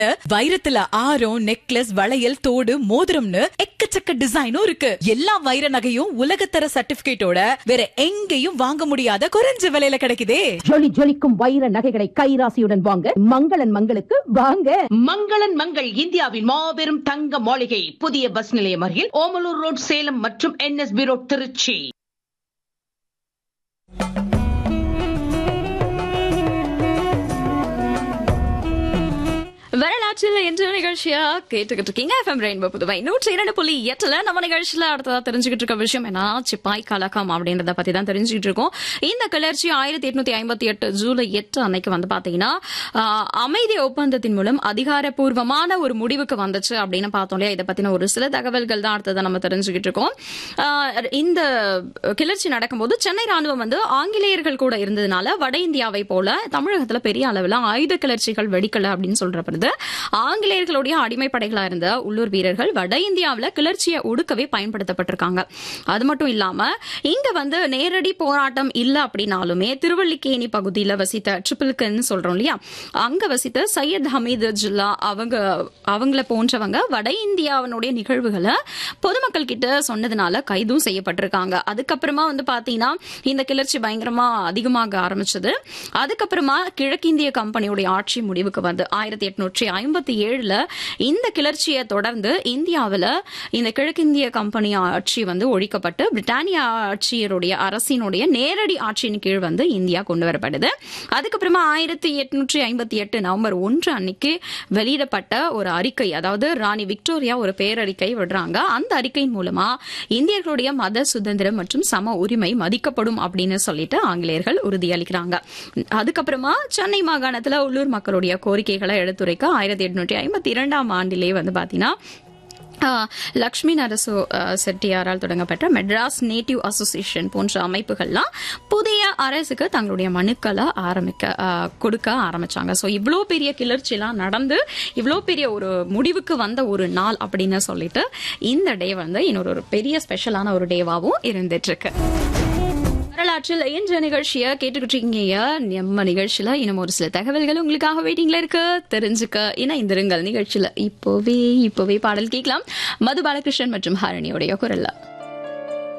வைரத்துல ஆரம் நெக்லஸ் வளையல் தோடு மோதிரம்னு எக்கச்சக்க டிசைனும் இருக்கு எல்லா வைர நகையும் உலகத்தர சர்டிபிகேட்டோட வேற எங்கேயும் வாங்க முடியாத குறைஞ்ச விலையில கிடைக்குதே ஜொலி ஜொலிக்கும் வைர நகைகளை கைராசியுடன் வாங்க மங்களன் மங்களுக்கு வாங்க மங்களன் மங்கள் இந்தியாவின் மாபெரும் தங்க மாளிகை புதிய பஸ் நிலையம் அருகில் ஓமலூர் ரோட் சேலம் மற்றும் என்எஸ்பி ரோட் திருச்சி வரலாற்றில் என்ற நிகழ்ச்சியா கேட்டுக்கிட்டு இருக்கீங்க எஃப்எம் ரெயின்போ புதுவை நூற்றி இரண்டு புள்ளி எட்டுல நம்ம நிகழ்ச்சியில அடுத்ததா தெரிஞ்சுக்கிட்டு இருக்க விஷயம் என்ன சிப்பாய் கலக்கம் அப்படின்றத பத்தி தான் தெரிஞ்சுக்கிட்டு இருக்கோம் இந்த கிளர்ச்சி ஆயிரத்தி எட்நூத்தி ஐம்பத்தி எட்டு ஜூலை எட்டு அன்னைக்கு வந்து பாத்தீங்கன்னா ஆஹ், அமைதி ஒப்பந்தத்தின் மூலம் அதிகாரப்பூர்வமான ஒரு முடிவுக்கு வந்துச்சு அப்படின்னு பார்த்தோம் இல்லையா இதை பத்தின ஒரு சில தகவல்கள் தான் அடுத்ததை நம்ம தெரிஞ்சுக்கிட்டு இருக்கோம் ஆஹ், இந்த கிளர்ச்சி நடக்கும்போது சென்னை ராணுவம் வந்து ஆங்கிலேயர்கள் கூட இருந்ததுனால வட இந்தியாவை போல தமிழகத்துல பெரிய அளவில் ஆயுத கிளர்ச்சிகள் வெடிக்கல அப்படின்னு சொல்றப்படுது ஆங்கிலேயர்களுடைய அடிமைப்படைகளா இருந்த உள்ளூர் வீரர்கள் வட இந்தியாவில் கிளர்ச்சியை ஒடுக்கவே பயன்படுத்தப்பட்டிருக்காங்க அது மட்டும் இல்லாம இங்க வந்து நேரடி போராட்டம் இல்ல அப்படின்னாலுமே திருவல்லிக்கேணி பகுதியில் வசித்த ட்ரிபிள்கன் சொல்றோம் இல்லையா அங்க வசித்த சையத் ஹமீது ஜில்லா அவங்க அவங்கள போன்றவங்க வட இந்தியாவினுடைய நிகழ்வுகளை பொதுமக்கள் கிட்ட சொன்னதுனால கைதும் செய்யப்பட்டிருக்காங்க அதுக்கப்புறமா வந்து பாத்தீங்கன்னா இந்த கிளர்ச்சி பயங்கரமா அதிகமாக ஆரம்பிச்சது அதுக்கப்புறமா கிழக்கிந்திய கம்பெனியுடைய ஆட்சி முடிவுக்கு வந்து ஆயிரத்தி எட்நூற்றி ஐம்பத்தி ஏழுல இந்த கிளர்ச்சியை தொடர்ந்து இந்தியாவில் இந்த கிழக்கிந்திய கம்பெனி ஆட்சி வந்து ஒழிக்கப்பட்டு பிரிட்டானியா ஆட்சியருடைய அரசினுடைய நேரடி ஆட்சியின் கீழ் வந்து இந்தியா கொண்டு வரப்படுது அதுக்கப்புறமா ஆயிரத்தி எட்நூற்றி ஐம்பத்தி எட்டு நவம்பர் ஒன்று அன்னைக்கு வெளியிடப்பட்ட ஒரு அறிக்கை அதாவது ராணி விக்டோரியா ஒரு பேரறிக்கை விடுறாங்க அந்த அறிக்கையின் மூலமா இந்தியர்களுடைய மத சுதந்திரம் மற்றும் சம உரிமை மதிக்கப்படும் அப்படின்னு சொல்லிட்டு ஆங்கிலேயர்கள் உறுதியளிக்கிறாங்க அதுக்கப்புறமா சென்னை மாகாணத்துல உள்ளூர் மக்களுடைய கோரிக்கைகளை எடுத்துரைக்க ஆயிரத்தி எட்நூற்றி ஐம்பத்தி இரண்டாம் ஆண்டிலே வந்து பாத்தீங்கன்னா ஆஹ், லக்ஷ்மி நரசு ஆஹ், செட்டியாரால் தொடங்கப்பட்ட மெட்ராஸ் நேட்டிவ் அசோசியேஷன் போன்ற அமைப்புகள்லாம் புதிய அரசுக்கு தங்களுடைய மனுக்களை ஆரம்பிக்க ஆஹ், கொடுக்க ஆரம்பிச்சாங்க ஸோ இவ்வளோ பெரிய கிளர்ச்சிலாம் நடந்து இவ்வளோ பெரிய ஒரு முடிவுக்கு வந்த ஒரு நாள் அப்படின்னு சொல்லிட்டு இந்த டே வந்து இன்னொரு ஒரு பெரிய ஸ்பெஷலான ஒரு டேவாகவும் இருந்துட்டு இருக்கு வரலாற்றில் இன்ற நிகழ்ச்சியை கேட்டுக்கிட்டு இருக்கீங்க நம்ம நிகழ்ச்சியில இன்னும் ஒரு சில தகவல்கள் உங்களுக்காக வெயிட்டிங்ல இருக்கு தெரிஞ்சுக்க இணைந்திருங்கள் நிகழ்ச்சியில இப்போவே இப்போவே பாடல் கேட்கலாம் மது பாலகிருஷ்ணன் மற்றும் ஹரணியோடைய குரல்ல